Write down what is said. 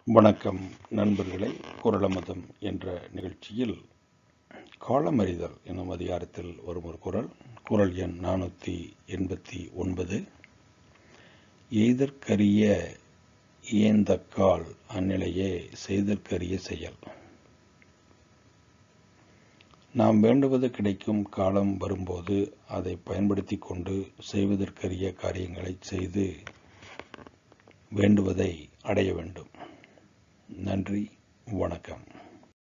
வணக்கம் நண்பர்களே குரலமதம் என்ற நிகழ்ச்சியில் காலமறிதல் என்னும் அதிகாரத்தில் வரும் ஒரு குரல் குரல் எண் நானூற்றி எண்பத்தி ஒன்பது எய்தற்கரிய இயந்தக்கால் அந்நிலையே செய்தற்கரிய செயல் நாம் வேண்டுவது கிடைக்கும் காலம் வரும்போது அதை பயன்படுத்தி கொண்டு செய்வதற்கரிய காரியங்களை செய்து வேண்டுவதை அடைய வேண்டும் நன்றி வணக்கம்